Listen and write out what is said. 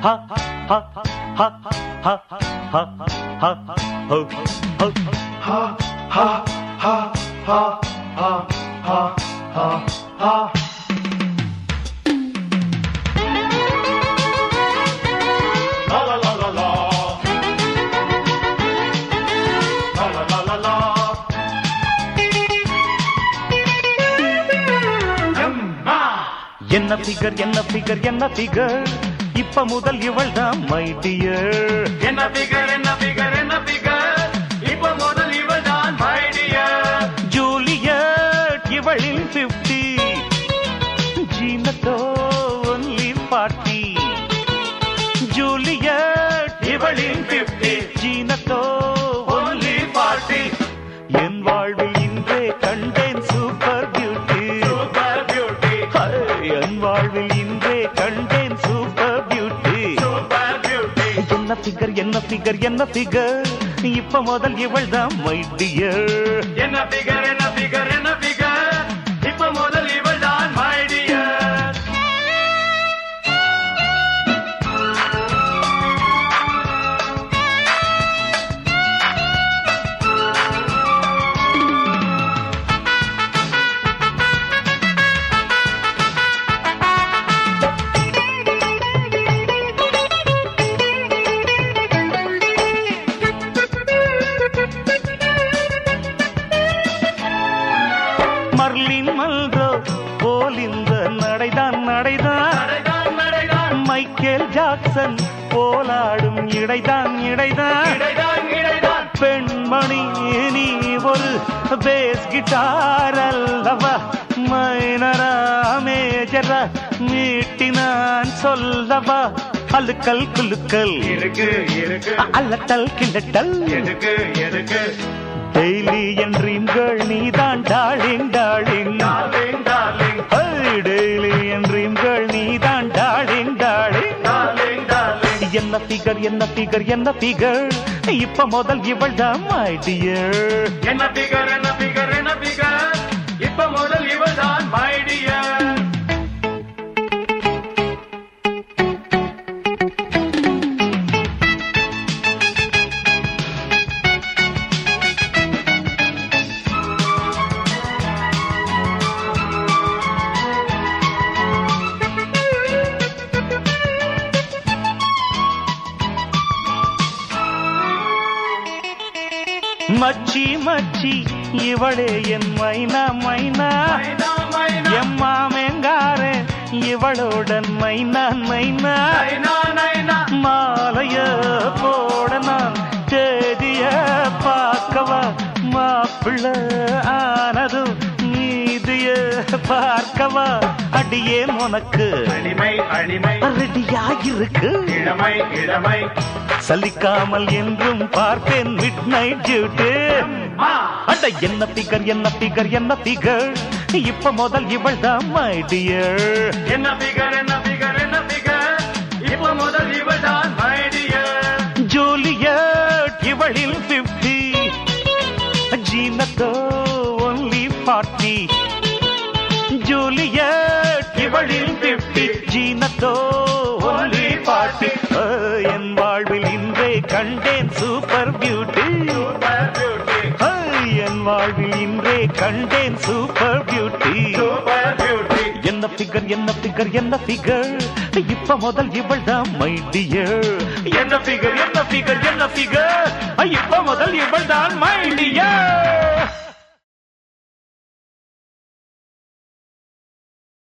ha ha ha ha ha ha ho ho Ha ha ha ha ha ha ha ha. La la la la la. La la la la la. Yamma. என்ன figure என்ன figure என்ன figure இப்ப முதல் இவள் தான் my dear என்ன figure, என்ன figure, என்ன figure? இப்ப முதல் இவள் தான் my dear. ஜூலியட் இவளில் பிப்டி ஜீனத்தோ ஒன்லி பார்ட்டி ஜூலியட் இவளில் பிப்டி ஜீனத்தோ ஒன்லி பார்ட்டி என் வாழ்வில் இன்றே கண்டேன் சூப்பர் பியூட்டி Super beauty, என் வாழ்வில் இன்றே கண்டேன் சூப்பர் பியூட்டி super beauty. என்ன ஃபிகர் என்ன ஃபிகர் என்ன ஃபிகர் இப்ப முதல் இவள் தான் மை டியர் என்ன figure, என்ன figure, என்ன figure? இப்ப முதல் இவள் தான் my dear. மர்லின் மல்ரோ போல் இந்த நடைதான் நடைதான் நடைதான், நடைதான், மைக்கேல் ஜாக்சன் போலாடும் இடைதான் இடைதான் இடைதான், இடைதான். பெண்மணி நீ ஒரு பேஸ் கிட்டார் அல்லவா மைனரா மேஜரா மீட்டி நான் சொல்லவா அழுக்கல் குலுக்கல் இருக்கு, இருக்கு. அல்லட்டல் கிண்டட்டல் எதுக்கு, எதுக்கு? டெய்லி என் ட்ரீம்கள் நீதான் darling darling Darling, darling, daily என் ட்ரீம்கள் நீதான் டார்லிங் டார்லிங் darling, darling. என்ன ஃபிகர் என்ன ஃபிகர் என்ன ஃபிகர் இப்ப முதல் இவள் தான் மை டியர் என்ன figure, என்ன figure, என்ன figure? இப்ப முதல் இவள் தான் my dear. மச்சி மச்சி இவளே என் மைனா மைனா மைனா, மைனா, எம்மா மேங்காரே இவளுடன் மைனா மைனா நைனா, நைனா. மாலைய போட நான் தேதிய பார்க்கவா மாப்பிள்ள ஆனதும் நீதிய பார்க்கவா அடியே உனக்கு அடிமை, அடிமை, ரெடியா இருக்கு இளமை, இளமை. சலிக்காமல் என்றும் பார்ப்பேன் மிட் நைட் டியூட்டி மா. அட என்ன பிகர் என்ன பிகர் என்ன பிகர் இப்ப முதல் இவள் தான் மை டியர் என்ன figure, என்ன figure, என்ன figure? இப்ப முதல் இவள் தான் my dear. ஜூலியட் இவளில் பிப்டி ஜீனத்தோ ஒன்லி பார்ட்டி ஜூலியட் இவளில் பிப்டி ஜீனத்தோ ஒன்லி பார்ட்டி என் வாழ்வில் இன்றே கண்டேன் சூப்பர் பியூட்டி Super beauty, என் வாழ்வில் இன்றே கண்டேன் சூப்பர் பியூட்டி super beauty. என்ன பிகர் என்ன பிகர் என்ன பிகர் இப்ப முதல் இவள் தான் மை டியர் என்ன பிகர் என்ன பிகர் என்ன பிகர் இப்ப முதல் இவள் தான் மை டியர்